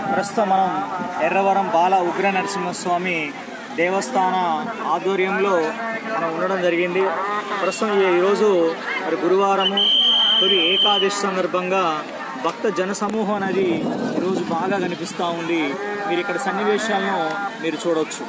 ప్రస్తుతం మనం ఎర్రవరం బాల ఉగ్ర నరసింహస్వామి దేవస్థాన ఆధ్వర్యంలో మనం ఉండడం జరిగింది ప్రస్తుతం ఈ- ఈరోజు మరి గురువారము తొలి ఏకాదశి సందర్భంగా భక్త జన సమూహం అనేది ఈరోజు బాగా కనిపిస్తూ ఉంది మీరు ఇక్కడ సన్నివేశాలను మీరు చూడవచ్చు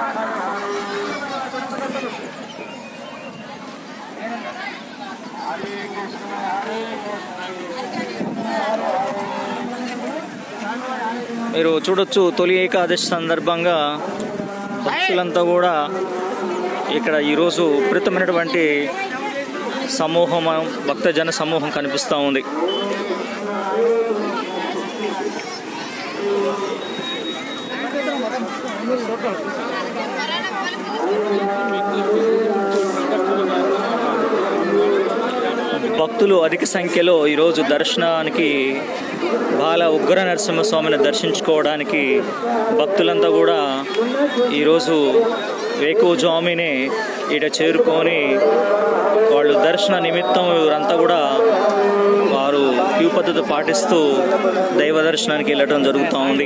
మీరు చూడొచ్చు తొలి ఏకాదశి సందర్భంగా భక్తులంతా కూడా ఇక్కడ ఈరోజు విపరీతమైనటువంటి సమూహం భక్త జన సమూహం కనిపిస్తూ ఉంది భక్తులు అధిక సంఖ్యలో ఈరోజు దర్శనానికి బాల ఉగ్ర నరసింహస్వామిని దర్శించుకోవడానికి భక్తులంతా కూడా ఈరోజు వేకువజామినే ఈడ చేరుకొని వాళ్ళు దర్శన నిమిత్తం వీరంతా కూడా వారు క్యూ పద్ధతి పాటిస్తూ దైవ దర్శనానికి వెళ్ళడం జరుగుతూ ఉంది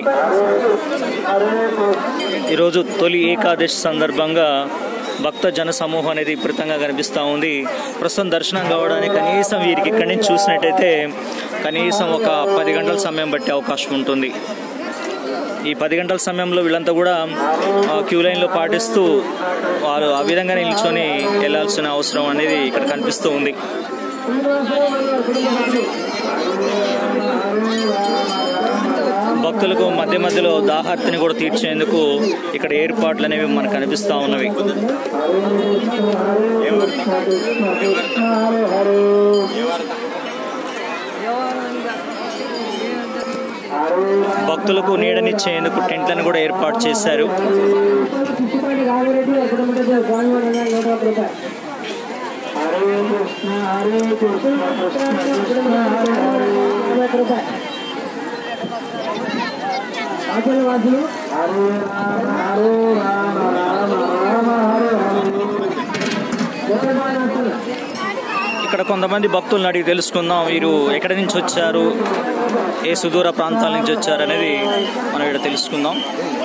ఈరోజు తొలి ఏకాదశి సందర్భంగా భక్త జన సమూహం అనేది విపరీతంగా కనిపిస్తూ ఉంది ప్రస్తుతం దర్శనం కావడానికి కనీసం వీరికి ఇక్కడి నుంచి చూసినట్టయితే కనీసం ఒక పది గంటల సమయం పట్టే అవకాశం ఉంటుంది ఈ పది గంటల సమయంలో వీళ్ళంతా కూడా ఆ, క్యూ లైన్లో పాటిస్తూ వారు ఆ విధంగా నిల్చొని వెళ్ళాల్సిన అవసరం అనేది ఇక్కడ కనిపిస్తూ ఉంది భక్తులకు మధ్య మధ్యలో దాహార్తిని కూడా తీర్చేందుకు ఇక్కడ ఏర్పాట్లు అనేవి మనకు కనిపిస్తూ ఉన్నవి భక్తులకు నీడనిచ్చేందుకు టెంట్లను కూడా ఏర్పాటు చేశారు హరే కృష్ణ హరే కృష్ణ కృష్ణ కృష్ణ హరే హరే ఆచరణ వాసులు హరే రామ హరే రామ రామ రామ హరే హరే జగన్మాన ఆచరణ ఇక్కడ కొంతమంది భక్తులను అడిగి తెలుసుకుందాం వీరు ఎక్కడి నుంచి వచ్చారు ఏ సుదూర ప్రాంతాల నుంచి వచ్చారు అనేది మనం ఇక్కడ తెలుసుకుందాం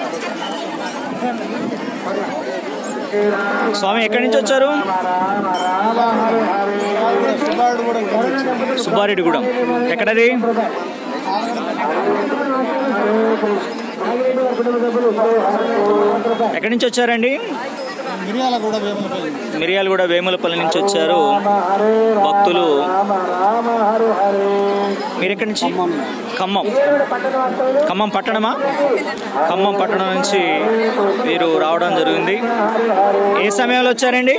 స్వామి ఎక్కడి నుంచి వచ్చారు సుబ్బారెడ్డిగూడెం ఎక్కడది ఎక్కడి నుంచి వచ్చారండి మిరియాల కూడా వేములపల్లి మిరియాలు కూడా వేములపల్లి నుంచి వచ్చారు భక్తులు మీరు ఎక్కడి నుంచి ఖమ్మం ఖమ్మం పట్టణమా ఖమ్మం పట్టణం నుంచి వీరు రావడం జరిగింది ఏ సమయంలో వచ్చారండి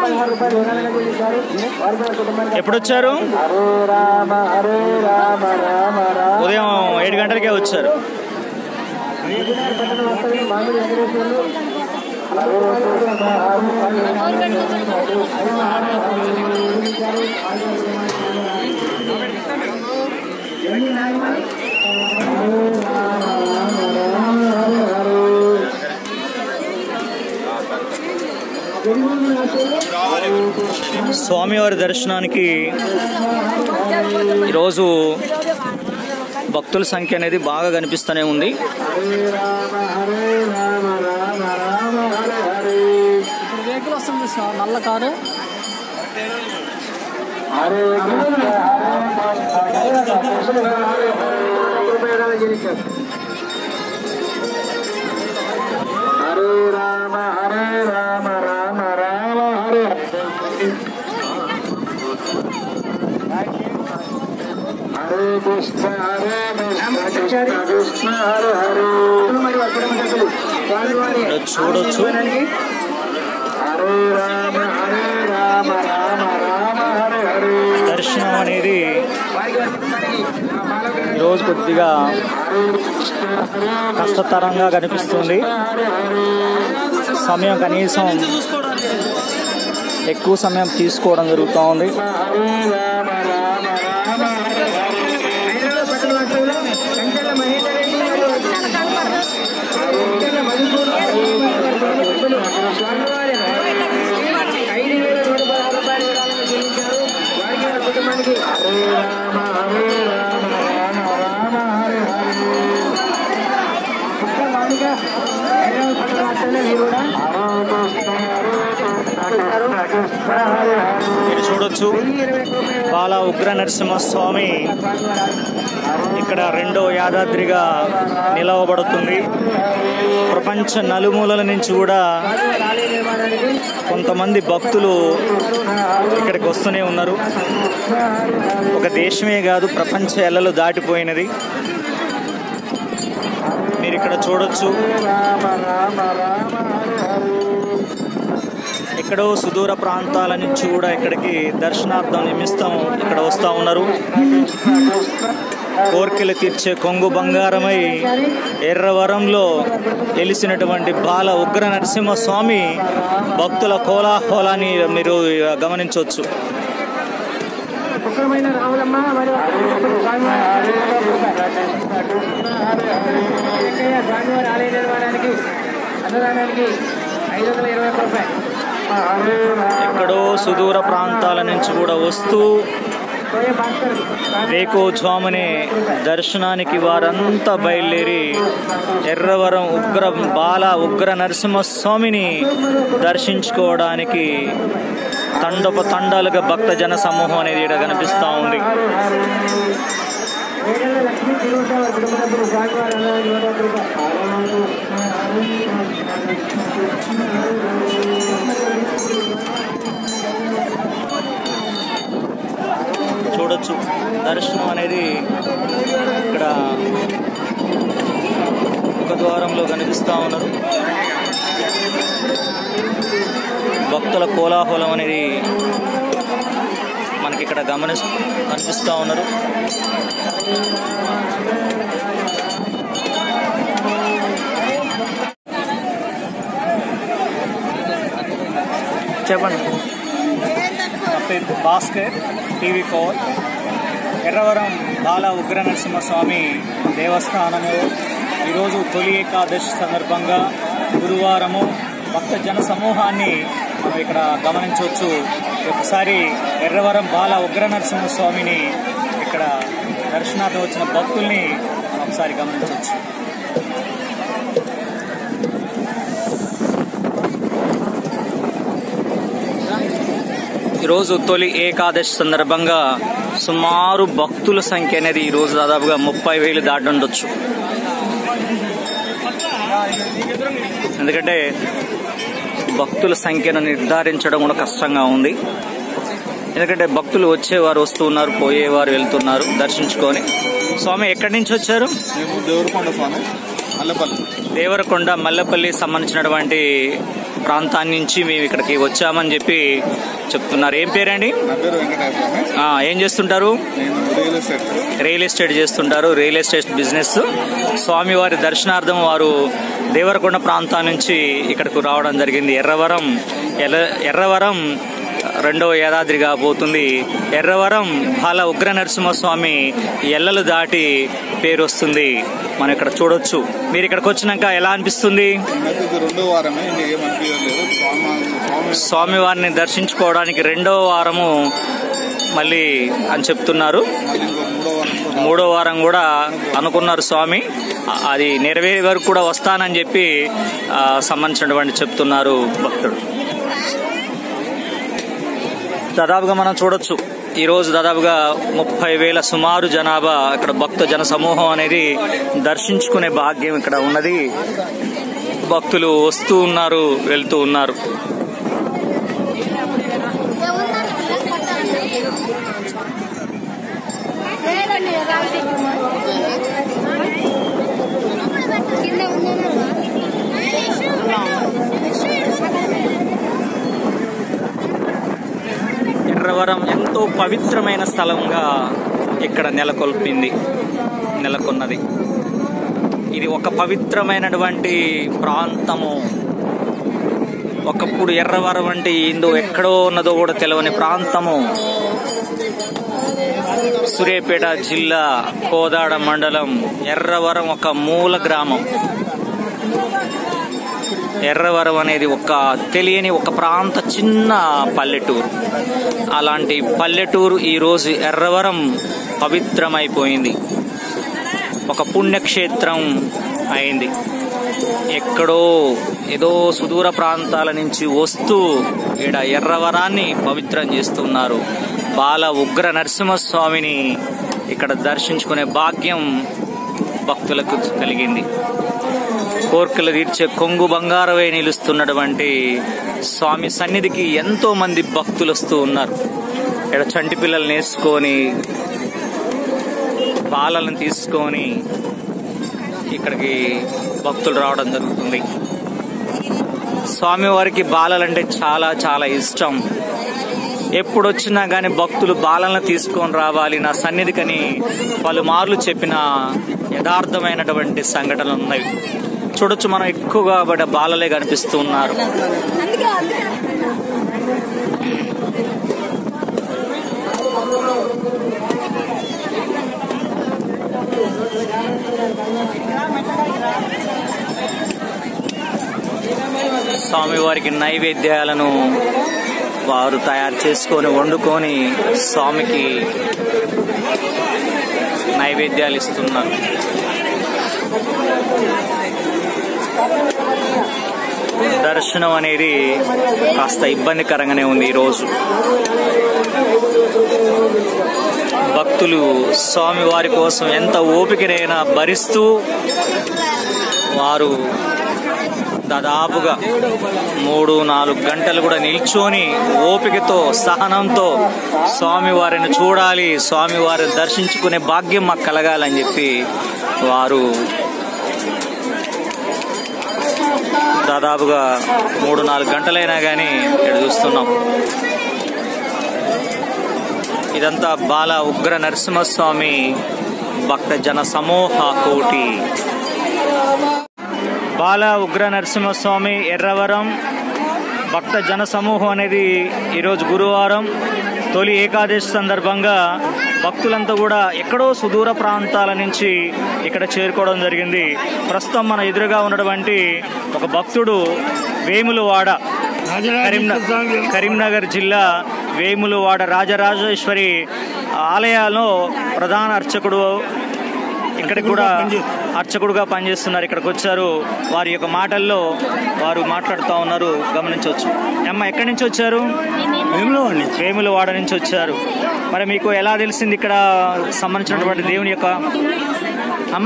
ఎప్పుడు వచ్చారు ఉదయం ఏడు గంటలకే వచ్చారు స్వామివారి దర్శనానికి ఈరోజు భక్తుల సంఖ్య అనేది బాగా కనిపిస్తూనే ఉంది ఇప్పుడు వెహికల్ వస్తుంది సార్ నల్ల కారు హరే రామ హరే రామ రామ రామ హరే హరే కృష్ణ హరే కృష్ణ కృష్ణ కృష్ణ హరే హరే ఇక్కడ చూడొచ్చు హరే రామ హరే రామ రామ రామ హరే హరే దర్శనం అనేది ఈరోజు కొద్దిగా కష్టతరంగా కనిపిస్తుంది సమయం కనీసం ఎక్కువ సమయం తీసుకోవడం జరుగుతూ ఉంది మీరు చూడొచ్చు బాల ఉగ్ర నరసింహస్వామి ఇక్కడ రెండో యాదాద్రిగా నిలవబడుతుంది ప్రపంచ నలుమూలల నుంచి కూడా కొంతమంది భక్తులు ఇక్కడికి వస్తూనే ఉన్నారు ఒక దేశమే కాదు ప్రపంచ ఎల్లలు దాటిపోయినది మీరు ఇక్కడ చూడొచ్చు ఎక్కడో సుదూర ప్రాంతాల నుంచి కూడా ఇక్కడికి దర్శనార్థం నిమిత్తం ఇక్కడ వస్తూ ఉన్నారు కోర్కెలు తీర్చే కొంగు బంగారమై ఎర్రవరంలో వెలిసినటువంటి బాల ఉగ్ర నరసింహస్వామి భక్తుల కోలాహలాన్ని మీరు గమనించవచ్చు శుక్రమైన రాములమ్మ మరియు స్వామివారి ఆలయ నిర్మాణానికి అన్నదానానికి ఐదు వందల ఇరవై ఒక్క రూపాయలు ఎక్కడో సుదూర ప్రాంతాల నుంచి కూడా వస్తూ పోయే భాస్కర్ వేకోజామునే దర్శనానికి వారంతా బయలుదేరి ఎర్రవరం ఉగ్ర బాల ఉగ్ర నరసింహస్వామిని దర్శించుకోవడానికి తండోప తండాలుగా భక్త జన సమూహం అనేది ఇక్కడ కనిపిస్తూ ఉంది వేగంగా లక్ష్మీ తిరుగుతారు కుటుంబ సభ్యులు స్వామివారి అన్నదానం నూట ఒక్క రూపాయలు చూడొచ్చు దర్శనం అనేది ఇక్కడ ఒక ద్వారంలో కనిపిస్తూ ఉన్నారు భక్తుల కోలాహలం అనేది మనకి ఇక్కడ గమని కనిపిస్తూ ఉన్నారు చెప్పండి నా పేరు భాస్కర్ టీవీ ఫోర్ ఎర్రవరం బాల ఉగ్ర నరసింహస్వామి దేవస్థానము ఈరోజు తొలి ఏకాదశి సందర్భంగా గురువారము భక్త జన సమూహాన్ని మనం ఇక్కడ గమనించవచ్చు ఒకసారి ఎర్రవరం బాల ఉగ్ర నరసింహస్వామిని ఇక్కడ దర్శనార్థం వచ్చిన భక్తుల్ని మనం ఒకసారి గమనించవచ్చు ఈరోజు తొలి ఏకాదశి సందర్భంగా సుమారు భక్తుల సంఖ్య అనేది ఈరోజు దాదాపుగా ముప్పై వేలు దాటి ఉండొచ్చు ఎందుకంటే భక్తుల సంఖ్యను నిర్ధారించడం కూడా కష్టంగా ఉంది ఎందుకంటే భక్తులు వచ్చేవారు వస్తూ ఉన్నారు పోయేవారు వెళ్తున్నారు దర్శించుకొని స్వామి ఎక్కడి నుంచి వచ్చారు మేము దేవరకొండ స్వామి మల్లపల్లి దేవరకొండ మల్లపల్లి సంబంధించినటువంటి ప్రాంతాన్ని నుంచి మేము ఇక్కడికి వచ్చామని చెప్పి చెప్తున్నారు ఏం పేరండి నా పేరు వెంకటేశ్వర స్వామి ఆ, ఏం చేస్తుంటారు నేను రియల్ ఎస్టేట్ రియల్ ఎస్టేట్ చేస్తుంటారు రియల్ ఎస్టేట్ బిజినెస్ స్వామివారి దర్శనార్థం వారు దేవరకొండ ప్రాంతం నుంచి ఇక్కడకు రావడం జరిగింది ఎర్రవరం ఎర్ర ఎర్రవరం రెండవ ఏదాద్రి కాబోతుంది ఎర్రవరం బాల ఉగ్ర నరసింహస్వామి ఎల్లలు దాటి పేరు వస్తుంది మనం ఇక్కడ చూడొచ్చు మీరు ఇక్కడికి వచ్చినాక ఎలా అనిపిస్తుంది నాకు ఇది రెండో వారమే ఇంకా ఏం అనిపించలేదు స్వామి స్వామి స్వామివారిని దర్శించుకోవడానికి రెండవ వారము మళ్ళీ అని చెప్తున్నారు మళ్ళీ ఇంకో మూడో వారం కూడా మూడో వారం కూడా అనుకున్నారు స్వామి ఆ- అది నెరవేరే వరకు కూడా వస్తానని చెప్పి ఆ, సంబంధించినటువంటి చెప్తున్నారు భక్తుడు దాదాపుగా మనం చూడొచ్చు ఈ రోజు దాదాపుగా ముప్పై వేల సుమారు జనాభా ఇక్కడ భక్త జన సమూహం అనేది దర్శించుకునే భాగ్యం ఇక్కడ ఉన్నది భక్తులు వస్తూ ఉన్నారు వెళ్తూ ఉన్నారు లేదండి రాసి కింద ఎర్రవరం ఎంతో పవిత్రమైన స్థలంగా ఇక్కడ నెలకొల్పింది నెలకొన్నది ఇది ఒక పవిత్రమైనటువంటి ప్రాంతము ఒకప్పుడు ఎర్రవరం అంటే ఏందో ఎక్కడో ఉన్నదో కూడా తెలియని ప్రాంతము సూర్యాపేట జిల్లా కోదాడ మండలం ఎర్రవరం ఒక మూల గ్రామం ఎర్రవరం అనేది ఒక తెలియని ఒక ప్రాంత చిన్న పల్లెటూరు అలాంటి పల్లెటూరు ఈరోజు ఎర్రవరం పవిత్రమైపోయింది ఒక పుణ్యక్షేత్రం అయింది ఎక్కడో ఏదో సుదూర ప్రాంతాల నుంచి వస్తూ ఈడ ఎర్రవరాన్ని పవిత్రం చేస్తున్నారు బాల ఉగ్ర నరసింహస్వామిని ఇక్కడ దర్శించుకునే భాగ్యం భక్తులకు కలిగింది కోర్కెలు తీర్చే కొంగు బంగారవై నిలుస్తున్నటువంటి స్వామి సన్నిధికి ఎంతో మంది భక్తులు వస్తూ ఉన్నారు ఇక్కడ చంటి పిల్లల్ని వేసుకొని బాలలను తీసుకొని ఇక్కడికి భక్తులు రావడం జరుగుతుంది స్వామివారికి బాలలంటే చాలా చాలా ఇష్టం ఎప్పుడు వచ్చినా కానీ భక్తులు బాలలను తీసుకొని రావాలి నా సన్నిధికని పలుమార్లు చెప్పిన యథార్థమైనటువంటి సంఘటనలు ఉన్నాయి చూడొచ్చు మనం ఎక్కువగా బట్ బాలలే కనిపిస్తూ ఉన్నారు అందుకే అందుకే స్వామివారికి నైవేద్యాలను వారు తయారు చేసుకొని వండుకొని స్వామికి నైవేద్యాలు ఇస్తున్నారు దర్శనం అనేది కాస్త ఇబ్బందికరంగానే ఉంది ఈరోజు భక్తులు స్వామివారి కోసం ఎంత ఓపికనైనా భరిస్తూ వారు దాదాపుగా మూడు నాలుగు గంటలు కూడా నిల్చొని ఓపికతో సహనంతో స్వామివారిని చూడాలి స్వామివారిని దర్శించుకునే భాగ్యం మాకు కలగాలని చెప్పి వారు దాదాపుగా మూడు నాలుగు గంటలైనా కానీ ఇక్కడ చూస్తున్నాం ఇదంతా బాల ఉగ్ర నరసింహస్వామి భక్త జన సమూహ కోటి బాల ఉగ్ర నరసింహస్వామి ఎర్రవరం భక్త జన సమూహం అనేది ఈరోజు గురువారం తొలి ఏకాదశి సందర్భంగా భక్తులంతా కూడా ఎక్కడో సుదూర ప్రాంతాల నుంచి ఇక్కడ చేరుకోవడం జరిగింది ప్రస్తుతం మన ఎదురుగా ఉన్నటువంటి ఒక భక్తుడు వేములవాడ కరీంనగర్ కరీంనగర్ జిల్లా వేములవాడ రాజరాజేశ్వరి ఆలయాల్లో ప్రధాన అర్చకుడు ఇక్కడికి కూడా అర్చకుడుగా పనిచేస్తున్నారు ఇక్కడికి వచ్చారు వారి యొక్క మాటల్లో వారు మాట్లాడుతూ ఉన్నారు గమనించవచ్చు అమ్మ ఎక్కడి నుంచి వచ్చారు వేములవాడ నుంచి వచ్చారు మరి మీకు ఎలా తెలిసింది ఇక్కడ సంబంధించినటువంటి దేవుని యొక్క అమ్మ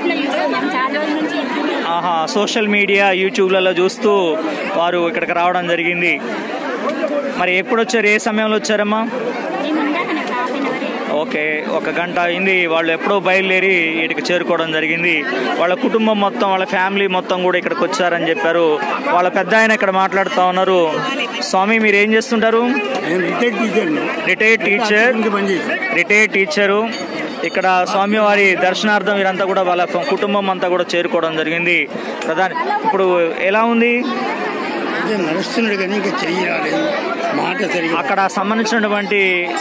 చాలా రోజుల నుంచి ఆహా సోషల్ మీడియా యూట్యూబ్లలో చూస్తూ వారు ఇక్కడికి రావడం జరిగింది మరి ఎప్పుడు వచ్చారు ఏ సమయంలో వచ్చారమ్మా మేము ఇందాక నాకు హాఫ్ అన్ అవర్ ఓకే ఒక గంట అయింది వాళ్ళు ఎప్పుడో బయలుదేరి ఇక్కడికి చేరుకోవడం జరిగింది వాళ్ళ కుటుంబం మొత్తం వాళ్ళ ఫ్యామిలీ మొత్తం కూడా ఇక్కడికి వచ్చారని చెప్పారు వాళ్ళ పెద్ద ఆయన ఇక్కడ మాట్లాడుతూ ఉన్నారు స్వామి మీరు ఏం చేస్తుంటారు నేను రిటైర్డ్ టీచర్ని రిటైర్డ్ టీచర్ ఇంకా పనిచేసి రిటైర్డ్ టీచరు ఇక్కడ స్వామివారి దర్శనార్థం వీరంతా కూడా వాళ్ళ కుటుంబం అంతా కూడా చేరుకోవడం జరిగింది ప్రధాని ఇప్పుడు ఎలా ఉంది అంటే నడుస్తున్నాడు కానీ ఇంకా చెయ్యి రాలేదు మాట సరిగా అక్కడ సంబంధించినటువంటి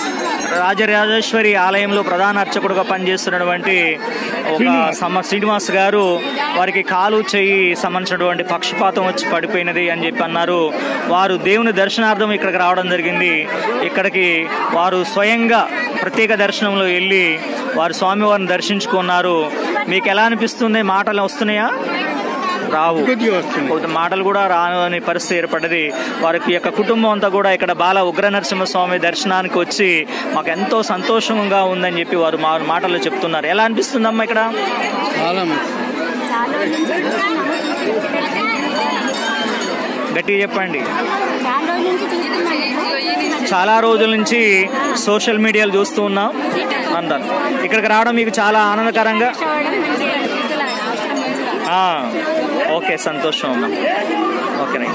రాజరాజేశ్వరి ఆలయంలో ప్రధాన అర్చకుడుగా పనిచేస్తున్నటువంటి ఒక సమ శ్రీనివాస్ గారు వారికి కాలు చెయ్యి సంబంధించినటువంటి పక్షపాతం వచ్చి పడిపోయినది అని చెప్పి అన్నారు వారు దేవుని దర్శనార్థం ఇక్కడికి రావడం జరిగింది ఇక్కడికి వారు స్వయంగా ప్రత్యేక దర్శనంలో వెళ్ళి వారు స్వామివారిని దర్శించుకున్నారు మీకు ఎలా అనిపిస్తుంది మాటలు వస్తున్నాయా రావు కొద్దిగా వస్తుంది కొంత మాటలు కూడా రాని పరిస్థితి ఏర్పడ్డది వారికి యొక్క కుటుంబం అంతా కూడా ఇక్కడ బాల ఉగ్ర నరసింహస్వామి దర్శనానికి వచ్చి మాకు ఎంతో సంతోషంగా ఉందని చెప్పి వారు మా మాటల్లో చెప్తున్నారు ఎలా అనిపిస్తుందమ్మా ఇక్కడ చాలా మంది చాలా రోజుల నుంచి గట్టిగా చెప్పండి చాలా రోజుల నుంచి చూస్తున్నాను చాలా రోజుల నుంచి సోషల్ మీడియాలో చూస్తూ ఉన్నాం అందరు ఇక్కడికి రావడం మీకు చాలా ఆనందకరంగా చూడడం మంచిగా అనిపిస్తుంది. అవసరం లేదు. ఆ, ఓకే సంతోషం అమ్మా ఓకే రైట్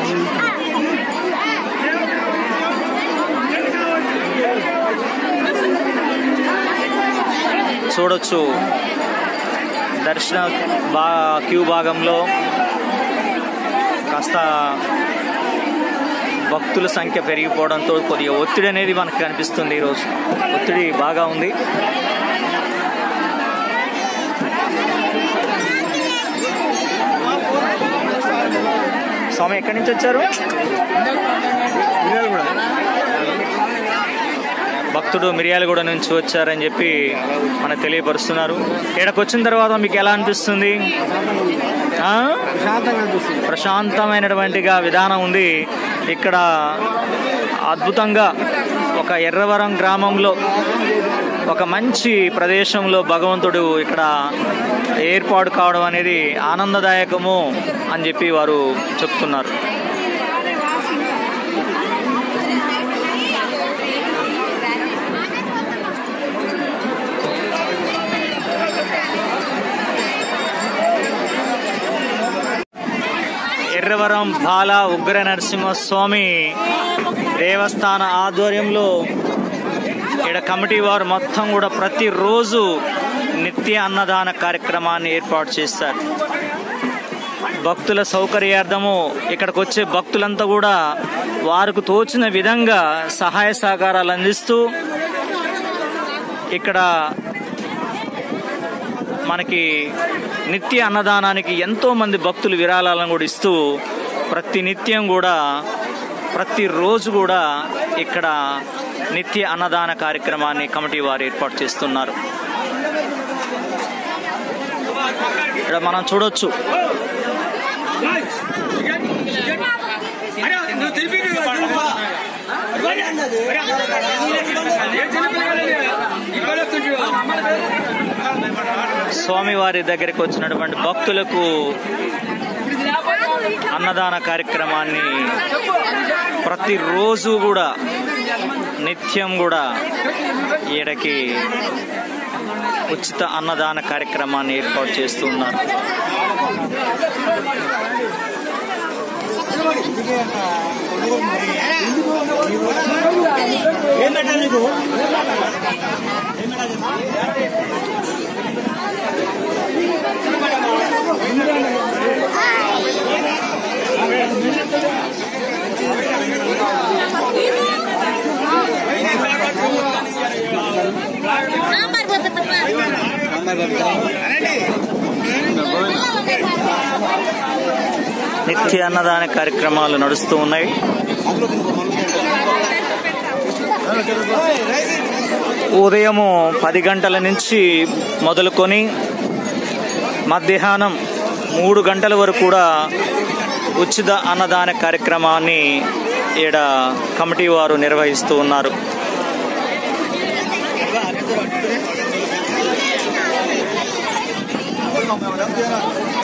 చూడొచ్చు దర్శన బా క్యూ భాగంలో కాస్త భక్తుల సంఖ్య పెరిగిపోవడంతో కొద్దిగా ఒత్తిడి అనేది మనకు కనిపిస్తుంది ఈరోజు ఒత్తిడి బాగా ఉంది స్వామి ఎక్కడి నుంచి వచ్చారు భక్తుడు మిర్యాలగూడ నుంచి వచ్చారని చెప్పి మనకు తెలియపరుస్తున్నారు ఇక్కడికి వచ్చిన తర్వాత మీకు ఎలా అనిపిస్తుంది ఆ? ప్రశాంతమైనటువంటిగా విధానం ఉంది ఇక్కడ అద్భుతంగా ఒక ఎర్రవరం గ్రామంలో ఒక మంచి ప్రదేశంలో భగవంతుడు ఇక్కడ ఏర్పాటు కావడం అనేది ఆనందదాయకము అని చెప్పి వారు చెప్తున్నారు ఎర్రవరం బాల ఉగ్ర నరసింహస్వామి దేవస్థాన ఆధ్వర్యంలో ఇక్కడ కమిటీ వారు మొత్తం కూడా ప్రతిరోజు నిత్య అన్నదాన కార్యక్రమాన్ని ఏర్పాటు చేస్తారు భక్తుల సౌకర్యార్థము ఇక్కడికి వచ్చే భక్తులంతా కూడా వారికి తోచిన విధంగా సహాయ సహకారాలు అందిస్తూ ఇక్కడ మనకి నిత్య అన్నదానానికి ఎంతో మంది భక్తులు విరాళాలను కూడా ఇస్తూ ప్రతి నిత్యం కూడా ప్రతిరోజు కూడా ఇక్కడ నిత్య అన్నదాన కార్యక్రమాన్ని కమిటీ వారు ఏర్పాటు చేస్తున్నారు ఇక్కడ మనం చూడొచ్చు స్వామివారి దగ్గరికి వచ్చినటువంటి భక్తులకు అన్నదాన కార్యక్రమాన్ని ప్రతిరోజు కూడా నిత్యం కూడా ఈడకి ఉచిత అన్నదాన కార్యక్రమాన్ని ఏర్పాటు చేస్తూ ఉన్నారు నిత్య అన్నదాన కార్యక్రమాలు నడుస్తూ ఉన్నాయి ఉదయము పది గంటల నుంచి మొదలుకొని మధ్యాహ్నం మూడు గంటల వరకు కూడా ఉచిత అన్నదాన కార్యక్రమాన్ని ఈడ కమిటీ వారు నిర్వహిస్తూ ఉన్నారు ఆ